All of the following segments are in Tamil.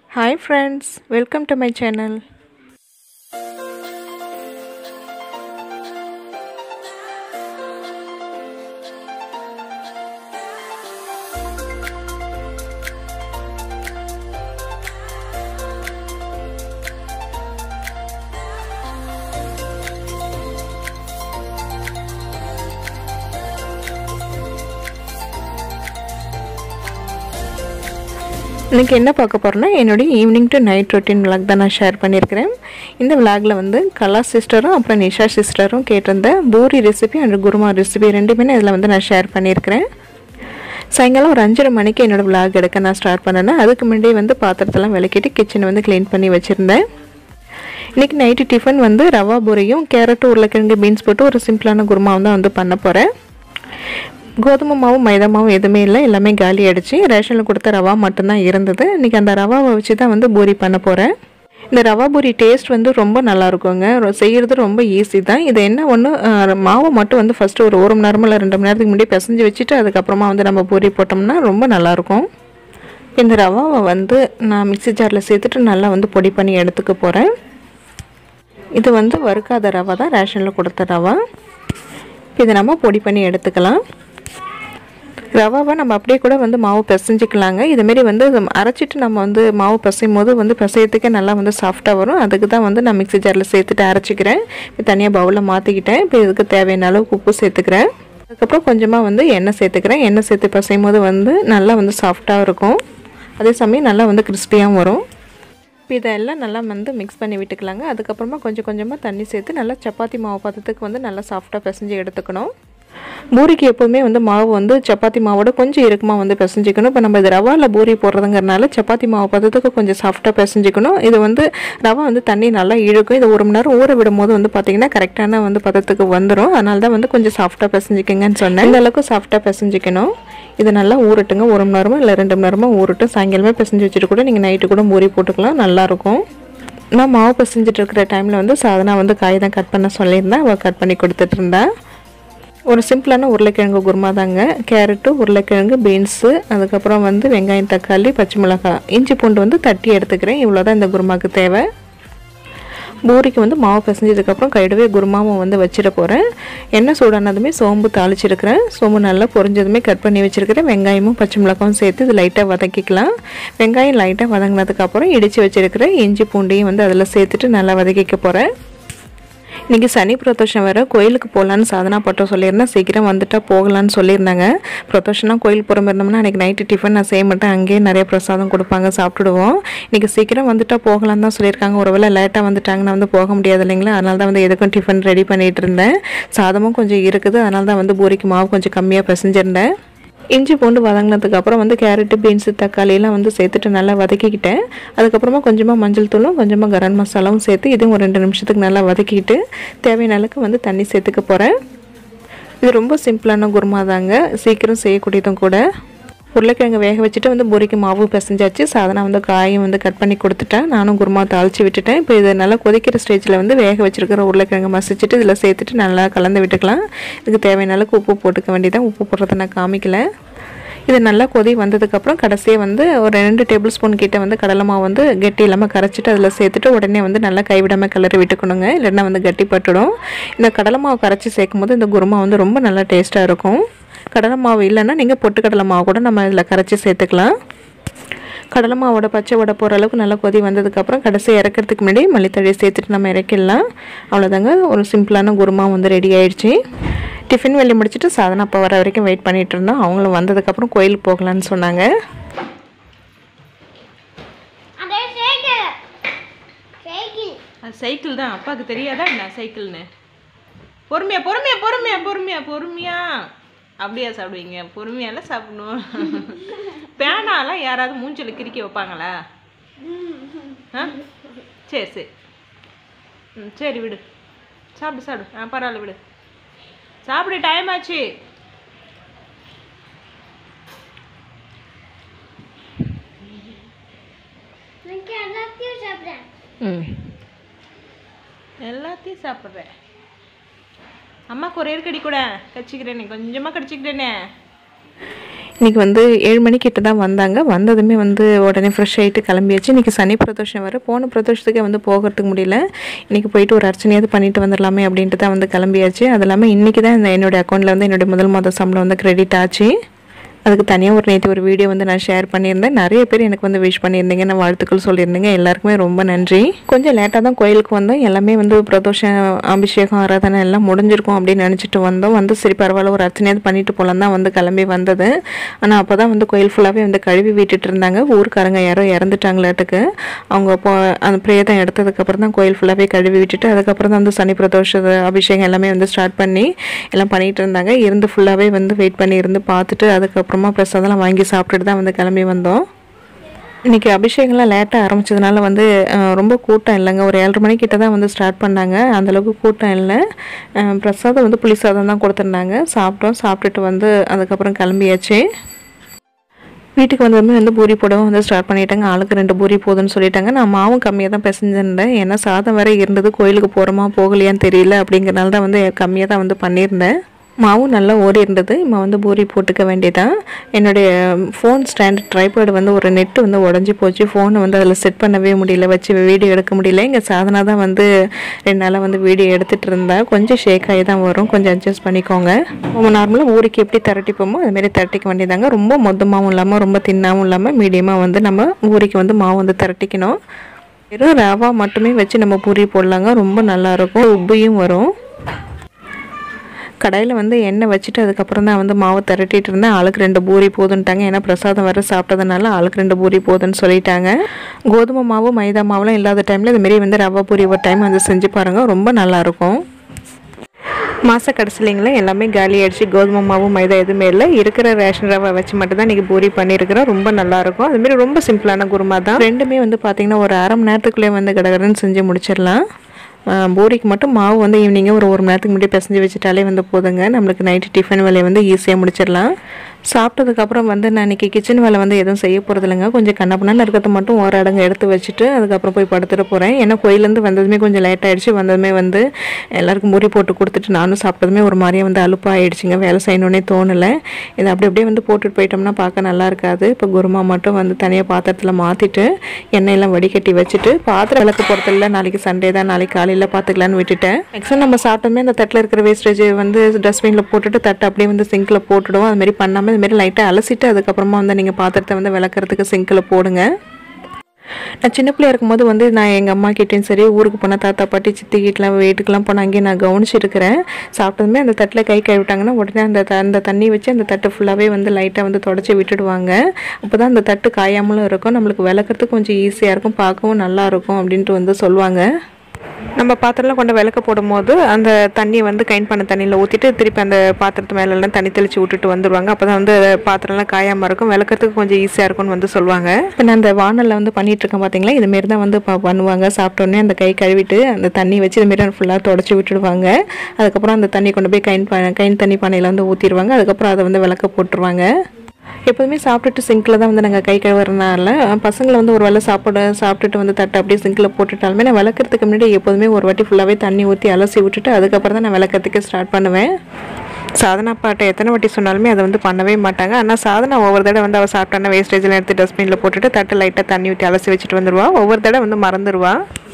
Hi friends, welcome to my channel. இன்றைக்கி என்ன பார்க்க போகிறேன்னா என்னுடைய evening to night routine vlog தான் நான் ஷேர் பண்ணியிருக்கிறேன் இந்த விளாகில் வந்து கலா சிஸ்டரும் அப்புறம் நிஷா சிஸ்டரும் கேட்டிருந்த puri recipe and kurma recipe ரெண்டுமே நான் இதில் வந்து நான் ஷேர் பண்ணியிருக்கிறேன் சாயங்காலம் ஒரு அஞ்சரை மணிக்கு என்னோடய விளாக் எடுக்க நான் ஸ்டார்ட் பண்ணேன் அதுக்கு முன்னாடி வந்து பாத்திரத்தெல்லாம் விளக்கிட்டு கிச்சனை வந்து க்ளீன் பண்ணி வச்சுருந்தேன் இன்றைக்கி நைட்டு டிஃபன் வந்து ரவா பூரியும் கேரட்டு உருளைக்கிழங்கு பீன்ஸ் போட்டு ஒரு சிம்பிளான குருமாவும் தான் வந்து பண்ண போகிறேன் கோதுமை மாவும் மைதா மாவும் எதுவுமே இல்லை எல்லாமே காலி ஆகிடுச்சு ரேஷனில் கொடுத்த ரவா மட்டும்தான் இருந்தது இன்றைக்கி அந்த ரவாவை வச்சு தான் வந்து பூரி பண்ண போகிறேன் இந்த ரவா பூரி டேஸ்ட் வந்து ரொம்ப நல்லா இருக்குங்க ரொ- செய்கிறது ரொம்ப ஈஸி தான் இது என்ன ஒன்று மாவை மட்டும் வந்து ஃபஸ்ட்டு ஒரு ஒரு மணி நேரமோ இல்லை ரெண்டு மணி நேரத்துக்கு முன்னாடி பிசைஞ்சு வச்சுட்டு அதுக்கப்புறமா வந்து நம்ம பூரி போட்டோம்னா ரொம்ப நல்லாயிருக்கும் இந்த ரவாவை வந்து நான் மிக்ஸி ஜாரில் சேர்த்துட்டு நல்லா வந்து பொடி பண்ணி எடுத்துக்க போகிறேன் இது வந்து வறுக்காத ரவை தான் ரேஷனில் கொடுத்த ரவா இதை நம்ம பொடி பண்ணி எடுத்துக்கலாம் ரவாவை நம்ம அப்படியே கூட வந்து மாவு பிசைஞ்சிக்கலாங்க இதுமாரி வந்து இது அரைச்சிட்டு நம்ம வந்து மாவு பிசையும் போது வந்து பிசையத்துக்கே நல்லா வந்து சாஃப்டாக வரும் அதுக்கு தான் வந்து நான் மிக்ஸி ஜாரில் சேர்த்துட்டு அரைச்சிக்கிறேன் இப்போ தனியாக பவுலில் மாற்றிக்கிட்டேன் இப்போ இதுக்கு தேவையான அளவுக்கு உப்பு சேர்த்துக்கிறேன் அதுக்கப்புறம் கொஞ்சமாக வந்து எண்ணெய் சேர்த்துக்கிறேன் எண்ணெய் சேர்த்து பிசையும் போது வந்து நல்லா வந்து சாஃப்டாக இருக்கும் அதே சமயம் நல்லா வந்து கிறிஸ்பியாகவும் வரும் இப்போ இதெல்லாம் நல்லா வந்து மிக்ஸ் பண்ணி விட்டுக்கலாங்க அதுக்கப்புறமா கொஞ்சம் கொஞ்சமாக தண்ணி சேர்த்து நல்லா சப்பாத்தி மாவு பதத்துக்கு வந்து நல்லா சாஃப்டாக பிசைஞ்சு எடுத்துக்கணும் பூரிக்கு எப்போவுமே வந்து மாவு வந்து சப்பாத்தி மாவோட கொஞ்சம் இறுக்கமாக வந்து பிசைஞ்சிக்கணும் இப்போ நம்ம இது ரவாவில் பூரி போடுறதுங்கிறனால சப்பாத்தி மாவு பதத்துக்கு கொஞ்சம் சாஃப்டாக பிசைஞ்சிக்கணும் இது வந்து ரவா வந்து தண்ணி நல்லா இழுக்கும் இது ஒரு மணி நேரம் ஊற விடும் போது வந்து பார்த்திங்கன்னா கரெக்டான வந்து பதத்துக்கு வந்துடும் அதனால தான் வந்து கொஞ்சம் சாஃப்டாக பிசைஞ்சிக்கங்கன்னு சொன்னேன் இந்த அளவுக்கு சாஃப்டாக பிசைஞ்சிக்கணும் இது நல்லா ஊறட்டுங்க ஒரு மணி நேரமோ இல்லை ரெண்டு மணி நேரமோ ஊறட்டும் சாயங்காலமே பிசைஞ்சு வச்சுட்டு கூட நீங்கள் நைட்டு கூட பூரி போட்டுக்கலாம் நல்லாயிருக்கும் நான் மாவு பிசைஞ்சிட்டு இருக்கிற டைமில் வந்து சாதனா வந்து காய் தான் கட் பண்ண சொல்லியிருந்தேன் அவள் கட் பண்ணி கொடுத்துட்டு இருந்தா ஒரு சிம்பிளான உருளைக்கிழங்கு குருமா தாங்க கேரட்டு உருளைக்கிழங்கு பீன்ஸு அதுக்கப்புறம் வந்து வெங்காயம் தக்காளி பச்சை மிளகாய் இஞ்சி பூண்டு வந்து தட்டி எடுத்துக்கிறேன் இவ்வளோ தான் இந்த குருமாக்கு தேவை பூரிக்கு வந்து மாவு பிசைஞ்சதுக்கப்புறம் கைடவே குருமாவும் வந்து வச்சிட போகிறேன் எண்ணெய் சூடானதுமே சோம்பு தாளிச்சிருக்கிறேன் சோம்பு நல்லா பொரிஞ்சதுமே கட் பண்ணி வச்சிருக்கிறேன் வெங்காயமும் பச்சை மிளகாவும் சேர்த்து இது லைட்டாக வதக்கிக்கலாம் வெங்காயம் லைட்டாக வதங்கினதுக்கப்புறம் இடித்து வச்சிருக்கிற இஞ்சி பூண்டையும் வந்து அதில் சேர்த்துட்டு நல்லா வதக்கிக்க போகிறேன் இன்றைக்கி சனி பிரதோஷம் வேறு கோயிலுக்கு போகலான்னு சாதனா பட்டம் சொல்லியிருந்தேன் சீக்கிரம் வந்துட்டா போகலான்னு சொல்லியிருந்தாங்க பிரதோஷம்னா கோயிலுக்கு போகிற மாதிரி இருந்தோம்னா அன்றைக்கி நைட்டு டிஃபன் நான் செய்ய மாட்டேன் அங்கேயே நிறைய பிரசாதம் கொடுப்பாங்க சாப்பிட்டுடுவோம் இன்றைக்கி சீக்கிரம் வந்துட்டா போகலான்னு தான் சொல்லியிருக்காங்க ஒருவேளை லேட்டாக வந்துட்டாங்கன்னா வந்து போக முடியாது இல்லைங்களா அதனால தான் வந்து எதுக்கும் டிஃபன் ரெடி பண்ணிகிட்டு இருந்தேன் சாதமும் கொஞ்சம் இருக்குது அதனால தான் வந்து பூரிக்கு மாவு கொஞ்சம் கம்மியாக பிசைஞ்சிருந்தேன் இஞ்சி பூண்டு வதங்கினதுக்கு அப்புறம் வந்து கேரட்டு பீன்ஸு தக்காளியெல்லாம் வந்து சேர்த்துட்டு நல்லா வதக்கிக்கிட்டேன் அதுக்கப்புறமா கொஞ்சமாக மஞ்சள் தூளும் கொஞ்சமாக கரம் மசாலாவும் சேர்த்து இதுவும் ஒரு ரெண்டு நிமிஷத்துக்கு நல்லா வதக்கிக்கிட்டு தேவையான அளவுக்கு வந்து தண்ணி சேர்த்துக்க போகிறேன் இது ரொம்ப சிம்பிளான குருமா தாங்க சீக்கிரம் செய்யக்கூடியதும் கூட உருளைக்கிழங்கு வேக வச்சுட்டு வந்து பூரிக்கு மாவு பிசைஞ்சாச்சு சாதனா வந்து காயும் வந்து கட் பண்ணி கொடுத்துட்டேன் நானும் குருமா தாளித்து விட்டுட்டேன் இப்போ இது நல்லா கொதிக்கிற ஸ்டேஜில் வந்து வேக வச்சிருக்கிற உருளைக்கிழங்கு மசிச்சுட்டு இதில் சேர்த்துட்டு நல்லா கலந்து விட்டுக்கலாம் இதுக்கு தேவையான அளவுக்கு உப்பு போட்டுக்க வேண்டியதான் உப்பு போடுறத நான் காமிக்கல இது நல்லா கொதி வந்ததுக்கப்புறம் கடைசியாக வந்து ஒரு ரெண்டு டேபிள் ஸ்பூன் கிட்ட வந்து கடலை மாவு வந்து கெட்டி இல்லாமல் கரைச்சிட்டு அதில் சேர்த்துட்டு உடனே வந்து நல்லா கைவிடாமல் கிளறி விட்டுக்கணுங்க இல்லைன்னா வந்து கட்டி பட்டுடும் இந்த கடலை மாவு கரைச்சி சேர்க்கும் போது இந்த குருமா வந்து ரொம்ப நல்லா டேஸ்ட்டாக இருக்கும் கடலை மாவு இல்லைன்னா நீங்கள் பொட்டு கடலை மாவு கூட நம்ம இதில் கரைச்சி சேர்த்துக்கலாம் கடலை மாவோட பச்சை வடை போகிற அளவுக்கு நல்லா கொதி வந்ததுக்கப்புறம் கடைசி இறக்கிறதுக்கு முன்னாடி மல்லித்தழையை சேர்த்துட்டு நம்ம இறக்கிடலாம் அவ்வளோதாங்க ஒரு சிம்பிளான குருமா வந்து ரெடி ஆயிடுச்சு டிஃபன் வெளியே முடிச்சுட்டு சாதனா அப்போ வர வரைக்கும் வெயிட் பண்ணிட்டு இருந்தோம் அவங்களும் வந்ததுக்கப்புறம் கோயிலுக்கு போகலான்னு சொன்னாங்க அதே சைக்கிள் சைக்கிள் அது சைக்கிள் தான் அப்பாவுக்கு தெரியாதா என்ன சைக்கிள்னு பொறுமையா பொறுமையா பொறுமையா பொறுமையா பொறுமையா அப்படியா சாப்பிடுவீங்க பொறுமையால சாப்பிடணும் பேனாலாம் யாராவது மூஞ்சில கிறுக்கி வைப்பாங்களா ஆ சரி சரி ம் சரி விடு சாப்பிடு சாப்பிடு ஆ பரவாயில்ல விடு சாப்பிடு டைம் ஆச்சு எனக்கு எல்லாத்தையும் சாப்பிட்றேன் ம் எல்லாத்தையும் சாப்பிட்றேன் அம்மாக்கு ஒரே ஒரு கடி கூட கடிச்சிக்கிறேனே கொஞ்சமாக கடிச்சிக்கிறேனே இன்றைக்கி வந்து ஏழு மணிக்கிட்ட தான் வந்தாங்க வந்ததுமே வந்து உடனே ஃப்ரெஷ் ஆகிட்டு கிளம்பியாச்சு இன்றைக்கி சனி பிரதோஷம் வர போன பிரதோஷத்துக்கே வந்து போகிறதுக்கு முடியல இன்றைக்கி போயிட்டு ஒரு அர்ச்சனையாவது பண்ணிட்டு வந்துடலாமே அப்படின்ட்டு தான் வந்து கிளம்பியாச்சு அது இல்லாமல் இன்றைக்கி தான் இந்த என்னுடைய அக்கௌண்ட்டில் வந்து என்னுடைய முதல் மாத சம்பளம் வந்து கிரெடிட் ஆச்சு அதுக்கு தனியாக ஒரு நேற்று ஒரு வீடியோ வந்து நான் ஷேர் பண்ணியிருந்தேன் நிறைய பேர் எனக்கு வந்து விஷ் பண்ணியிருந்தீங்க நான் வாழ்த்துக்கள் சொல்லியிருந்தீங்க எல்லாருக்குமே ரொம்ப நன்றி கொஞ்சம் லேட்டாக தான் கோயிலுக்கு வந்தோம் எல்லாமே வந்து பிரதோஷம் அபிஷேகம் ஆராதனை எல்லாம் முடிஞ்சிருக்கும் அப்படின்னு நினச்சிட்டு வந்தோம் வந்து சரி பரவாயில்ல ஒரு அர்ச்சனையாவது பண்ணிட்டு போகலாம் தான் வந்து கிளம்பி வந்தது ஆனால் அப்போ தான் வந்து கோயில் ஃபுல்லாகவே வந்து கழுவி விட்டுட்டு இருந்தாங்க ஊருக்காரங்க யாரோ இறந்துட்டாங்களாட்டுக்கு அவங்க போ அந்த பிரேதம் எடுத்ததுக்கப்புறம் தான் கோயில் ஃபுல்லாகவே கழுவி விட்டுட்டு அதுக்கப்புறம் தான் வந்து சனி பிரதோஷ அபிஷேகம் எல்லாமே வந்து ஸ்டார்ட் பண்ணி எல்லாம் பண்ணிட்டு இருந்தாங்க இருந்து ஃபுல்லாகவே வந்து வெயிட் பண்ணி இருந்து பார்த்துட்டு அதுக்கப்புறமா பிரசாதம்லாம் வாங்கி சாப்பிட்டுட்டு தான் வந்து கிளம்பி வந்தோம் இன்றைக்கி அபிஷேகம்லாம் லேட்டாக ஆரம்பிச்சதுனால வந்து அஹ், ரொம்ப கூட்டம் இல்லைங்க ஒரு ஏழரை மணிக்கிட்ட தான் வந்து ஸ்டார்ட் பண்ணாங்க அந்தளவுக்கு கூட்டம் இல்லை அஹ், பிரசாதம் வந்து புளி சாதம் தான் கொடுத்துருந்தாங்க சாப்பிட்டோம் சாப்பிட்டுட்டு வந்து அதுக்கப்புறம் கிளம்பியாச்சு வீட்டுக்கு வந்ததுமே வந்து பூரி போடவும் வந்து ஸ்டார்ட் பண்ணிட்டாங்க ஆளுக்கு ரெண்டு பூரி போதும்னு சொல்லிட்டாங்க நான் மாவும் கம்மியாக தான் பிசைஞ்சிருந்தேன் ஏன்னா சாதம் வேற இருந்தது கோயிலுக்கு போகிறோமா போகலையான்னு தெரியல அப்படிங்கிறனால தான் வந்து கம்மியாக தான் வந்து பண்ணியிருந்தேன் மாவும் நல்லா ஓடி இருந்தது இப்போ வந்து பூரி போட்டுக்க வேண்டியதான் என்னுடைய ஃபோன் ஸ்டாண்ட் ட்ரைபேட் வந்து ஒரு நெட்டு வந்து உடஞ்சி போச்சு ஃபோனை வந்து அதில் செட் பண்ணவே முடியல வச்சு வீடியோ எடுக்க முடியல இங்கே சாதனா தான் வந்து ரெண்டு நாளாக வந்து வீடியோ எடுத்துகிட்டு இருந்தா கொஞ்சம் ஷேக் ஆகி தான் வரும் கொஞ்சம் அட்ஜஸ்ட் பண்ணிக்கோங்க நம்ம நார்மலாக ஊருக்கு எப்படி திரட்டிப்போமோ அதுமாரி திரட்டிக்க வேண்டியதாங்க ரொம்ப மொத்தமாகவும் இல்லாமல் ரொம்ப தின்னாகவும் இல்லாமல் மீடியமாக வந்து நம்ம ஊருக்கு வந்து மாவு வந்து திரட்டிக்கணும் வெறும் ரவா மட்டுமே வச்சு நம்ம பூரி போடலாங்க ரொம்ப நல்லாயிருக்கும் உப்பியும் வரும் கடையில் வந்து எண்ணெய் வச்சுட்டு அதுக்கப்புறம் தான் வந்து மாவு திரட்டிட்டு இருந்தேன் ஆளுக்கு ரெண்டு பூரி போதுன்ட்டாங்க ஏன்னா பிரசாதம் வர சாப்பிட்டதுனால ஆளுக்கு ரெண்டு பூரி போதுன்னு சொல்லிட்டாங்க கோதுமை மாவு மைதா மாவுலாம் இல்லாத டைமில் இதுமாரி வந்து ரவா பூரி ஒரு டைம் வந்து செஞ்சு பாருங்கள் ரொம்ப நல்லாயிருக்கும் மாத கடைசிலிங்களே எல்லாமே காலி ஆயிடுச்சு கோதுமை மாவு மைதா எதுவுமே இல்லை இருக்கிற ரேஷன் ரவை வச்சு மட்டும் தான் இன்றைக்கி பூரி பண்ணியிருக்கிறோம் ரொம்ப நல்லாயிருக்கும் அதுமாரி ரொம்ப சிம்பிளான குருமா தான் ரெண்டுமே வந்து பார்த்திங்கன்னா ஒரு அரை மணி நேரத்துக்குள்ளே வந்து கடகடன்னு செஞ்சு முடிச்சிடலாம் ஆஹ் பூரிக்கு மட்டும் மாவு வந்து ஈவினிங்கே ஒரு ஒரு மணி நேரத்துக்கு முன்னாடி பிசைஞ்சு வச்சுட்டாலே வந்து போதுங்க நம்மளுக்கு நைட்டு டிஃபன் வேலையை வந்து ஈஸியாக முடிச்சிடலாம் சாப்பிட்டதுக்கப்புறம் வந்து நான் இன்றைக்கி கிச்சன் வேலை வந்து எதுவும் செய்ய போகிறது இல்லைங்க கொஞ்சம் கண்ணப்பண்ணான்னு இருக்கிறது மட்டும் ஒரு அடங்கு எடுத்து வச்சுட்டு அதுக்கப்புறம் போய் படுத்துட்டு போகிறேன் ஏன்னா கோயிலேருந்து வந்ததுமே கொஞ்சம் லேட் ஆயிடுச்சு வந்ததுமே வந்து எல்லாருக்கும் முறி போட்டு கொடுத்துட்டு நானும் சாப்பிட்டதுமே ஒரு மாதிரியே வந்து அலுப்பாயிடுச்சுங்க வேலை செய்யணுன்னே தோணலை இதை அப்படி அப்படியே வந்து போட்டுட்டு போயிட்டோம்னா பார்க்க நல்லா இருக்காது இப்போ குருமா மட்டும் வந்து தனியாக பாத்திரத்தில் மாற்றிட்டு எண்ணெயெல்லாம் வடிகட்டி வச்சுட்டு பாத்திரம் விளக்கு போகிறதில்ல நாளைக்கு சண்டே தான் நாளைக்கு காலையில் பார்த்துக்கலான்னு விட்டுட்டேன் மேக்ஸிமம் நம்ம சாப்பிட்டோமே அந்த தட்டில் இருக்கிற வேஸ்டேஜ் வந்து டஸ்ட்பினில் போட்டுட்டு தட்டை அப்படியே வந்து சிங்கில் போட்டுடுவோம் அது மாதிரி பண்ணாமல் இது மாதிரி லைட்டாக அலசிட்டு அதுக்கப்புறமா வந்து நீங்கள் பாத்திரத்தை வந்து விளக்குறதுக்கு சிங்கில் போடுங்க நான் சின்ன பிள்ளையா இருக்கும்போது வந்து நான் எங்கள் அம்மா கிட்டேயும் சரி ஊருக்கு போனால் தாத்தா பாட்டி சித்தி கிட்டலாம் வீட்டுக்கெலாம் போனால் அங்கேயே நான் கவனிச்சிருக்கிறேன் சாப்பிட்டதுமே அந்த தட்டில் கை கழுவிட்டாங்கன்னா உடனே அந்த த- அந்த தண்ணி வச்சு அந்த தட்டு ஃபுல்லாகவே வந்து லைட்டாக வந்து தொடச்சி விட்டுடுவாங்க அப்போ தான் அந்த தட்டு காயாமலும் இருக்கும் நம்மளுக்கு விளக்குறதுக்கு கொஞ்சம் ஈஸியாக இருக்கும் பார்க்கவும் நல்லா இருக்கும் அப்படின்ட்டு வந்து சொல்லுவாங்க நம்ம பாத்திரம்லாம் கொண்டு விளக்க போடும்போது அந்த தண்ணியை வந்து கைன் பண்ண தண்ணியில் ஊற்றிட்டு திருப்பி அந்த பாத்திரத்து மேலெல்லாம் தண்ணி தெளித்து விட்டுட்டு வந்துடுவாங்க அப்போ தான் வந்து பாத்திரம்லாம் காயாமல் இருக்கும் விளக்கறதுக்கு கொஞ்சம் ஈஸியாக இருக்கும்னு வந்து சொல்லுவாங்க இப்போ நான் அந்த வானலில் வந்து பண்ணிட்டு இருக்கேன் பார்த்தீங்களா இதுமாரி தான் வந்து ப- பண்ணுவாங்க சாப்பிட்டோன்னே அந்த கை கழுவிட்டு அந்த தண்ணி வச்சு இதுமாரி ஃபுல்லாக தொடச்சி விட்டுடுவாங்க அதுக்கப்புறம் அந்த தண்ணி கொண்டு போய் கைன் ப கைன் தண்ணி பானையில் வந்து ஊற்றிடுவாங்க அதுக்கப்புறம் அதை வந்து விளக்க போட்டுருவாங்க எப்போதுமே சாப்பிட்டுட்டு சிங்கில் தான் வந்து நாங்கள் கை கழுவுறதுனால பசங்களை வந்து ஒரு வேளை சாப்பிட சாப்பிட்டுட்டு வந்து தட்டை அப்படியே சிங்கில் போட்டுட்டாலுமே நான் விளக்குறதுக்கு முன்னாடி எப்போதுமே ஒரு வாட்டி ஃபுல்லாகவே தண்ணி ஊற்றி அலசி விட்டுட்டு அதுக்கப்புறம் தான் நான் விளக்கறதுக்கு ஸ்டார்ட் பண்ணுவேன் சாதனா பாட்டை எத்தனை வாட்டி சொன்னாலுமே அதை வந்து பண்ணவே மாட்டாங்க ஆனால் சாதனா ஒவ்வொரு தடவை வந்து அவள் சாப்பிட்டான வேஸ்டேஜில் எடுத்து டஸ்ட்பினில் போட்டுட்டு தட்டை லைட்டாக தண்ணி ஊற்றி அலசி வச்சுட்டு வந்துடுவா ஒவ்வொரு தடவை வந்து மறந்துடுவா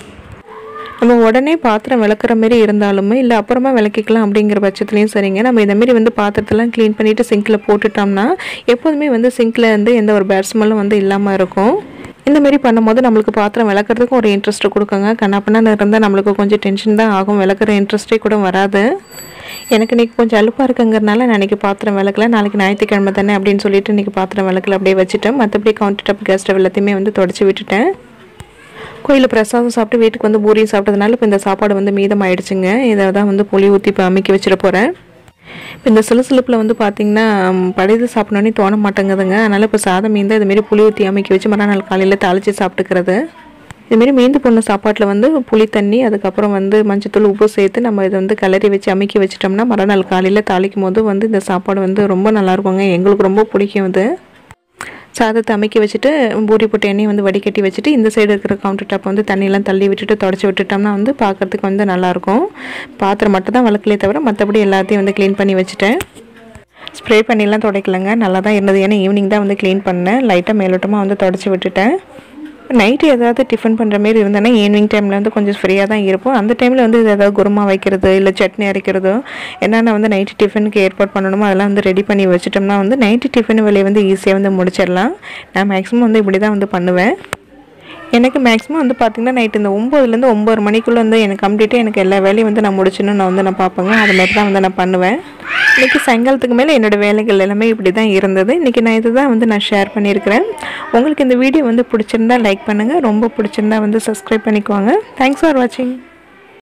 நம்ம உடனே பாத்திரம் விளக்குற மாதிரி இருந்தாலுமே இல்லை அப்புறமா விளக்கிக்கலாம் அப்படிங்கிற பட்சத்துலையும் சரிங்க நம்ம இந்த மாதிரி வந்து பாத்திரத்தெல்லாம் க்ளீன் பண்ணிவிட்டு சிங்கில் போட்டுட்டோம்னா எப்போதுமே வந்து சிங்கில் வந்து எந்த ஒரு பேட் ஸ்மெல்லும் வந்து இல்லாமல் இருக்கும் இந்த மாதிரி பண்ணும்போது நம்மளுக்கு பாத்திரம் விளக்குறதுக்கும் ஒரு இன்ட்ரெஸ்ட் கொடுக்குங்க கண்ணாப்பண்ணான்னு இருந்தால் நம்மளுக்கு கொஞ்சம் டென்ஷன் தான் ஆகும் விளக்குற இன்ட்ரெஸ்ட்டே கூட வராது எனக்கு இன்றைக்கி கொஞ்சம் அலுப்பாக இருக்குங்கிறனால நான் இன்றைக்கி பாத்திரம் விளக்கல நாளைக்கு ஞாயிற்றுக்கிழமை தானே அப்படின்னு சொல்லிட்டு இன்றைக்கி பாத்திரம் விளக்கல அப்படியே வச்சுட்டேன் மற்றபடி கவுண்டர் டாப் கேஸ் ஸ்டவ் எல்லாத்தையுமே வந்து தொடச்சி விட்டுட்டேன் கோயிலில் பிரசாதம் சாப்பிட்டு வீட்டுக்கு வந்து பூரியும் சாப்பிட்டதுனால இப்போ இந்த சாப்பாடு வந்து மீதம் ஆயிடுச்சுங்க இதை தான் வந்து புளி ஊற்றி இப்போ அமைக்க வச்சிட போகிறேன் இப்போ இந்த சிலுசிலுப்பில் வந்து பார்த்தீங்கன்னா ம், பழையது சாப்பிடணுன்னே தோண மாட்டேங்குதுங்க அதனால் இப்போ சாதம் மீந்தால் இதுமாரி புளி ஊற்றி அமைக்க வச்சு மறுநாள் காலையில் தாளித்து சாப்பிட்டுக்கிறது இதுமாரி மீந்து போன சாப்பாட்டில் வந்து புளி தண்ணி அதுக்கப்புறம் வந்து மஞ்சத்தூள் உப்பு சேர்த்து நம்ம இதை வந்து கிளறி வச்சு அமைக்கி வச்சிட்டோம்னா மறுநாள் காலையில் தாளிக்கும் போது வந்து இந்த சாப்பாடு வந்து ரொம்ப நல்லா இருக்குங்க எங்களுக்கு ரொம்ப பிடிக்கும் இது சாதத்தை அமைக்கி வச்சுட்டு பூரி போட்டு எண்ணெயை வந்து வடிகட்டி வச்சுட்டு இந்த சைடு இருக்கிற கவுண்டர் டாப் வந்து தண்ணியெல்லாம் தள்ளி விட்டுட்டு தொடச்சி விட்டுட்டோம்னா வந்து பார்க்கறதுக்கு வந்து நல்லாயிருக்கும் பாத்திரம் மட்டும் தான் வளர்க்கலே தவிர மற்றபடி எல்லாத்தையும் வந்து க்ளீன் பண்ணி வச்சுட்டேன் ஸ்ப்ரே பண்ணிலாம் துடைக்கலங்க நல்லா தான் இருந்தது ஏன்னா ஈவினிங் தான் வந்து க்ளீன் பண்ணேன் லைட்டாக மேலோட்டமாக வந்து தொடச்சி விட்டுட்டேன் நைட்டு ஏதாவது டிஃபன் பண்ணுற மாரி இருந்தேன்னா ஈவினிங் டைமில் வந்து கொஞ்சம் ஃப்ரீயாக தான் இருப்போம் அந்த டைமில் வந்து இது ஏதாவது குருமா வைக்கிறது இல்லை சட்னி அரைக்கிறதோ என்னென்ன வந்து நைட்டு டிஃபனுக்கு ஏற்பாடு பண்ணணுமோ அதெல்லாம் வந்து ரெடி பண்ணி வச்சிட்டோம்னா வந்து நைட்டு டிஃபன் வேலையை வந்து ஈஸியாக வந்து முடிச்சிடலாம் நான் மேக்ஸிமம் வந்து இப்படி தான் வந்து பண்ணுவேன் எனக்கு மேக்ஸிமம் வந்து பார்த்திங்கன்னா நைட் இந்த ஒம்போதுலேருந்து ஒம்பது மணிக்குள்ளே வந்து எனக்கு கம்ப்ளீட்டாக எனக்கு எல்லா வேலையும் வந்து நான் முடிச்சுன்னு நான் வந்து நான் பார்ப்பேங்க அது மாதிரி தான் வந்து நான் பண்ணுவேன் இன்றைக்கி சாயங்காலத்துக்கு மேலே என்னோடய வேலைகள் எல்லாமே இப்படி தான் இருந்தது இன்றைக்கி நான் இதுதான் வந்து நான் ஷேர் பண்ணியிருக்கிறேன் உங்களுக்கு இந்த வீடியோ வந்து பிடிச்சிருந்தா லைக் பண்ணுங்கள் ரொம்ப பிடிச்சிருந்தா வந்து சப்ஸ்கிரைப் பண்ணிக்குவாங்க தேங்க்ஸ் ஃபார் வாட்சிங்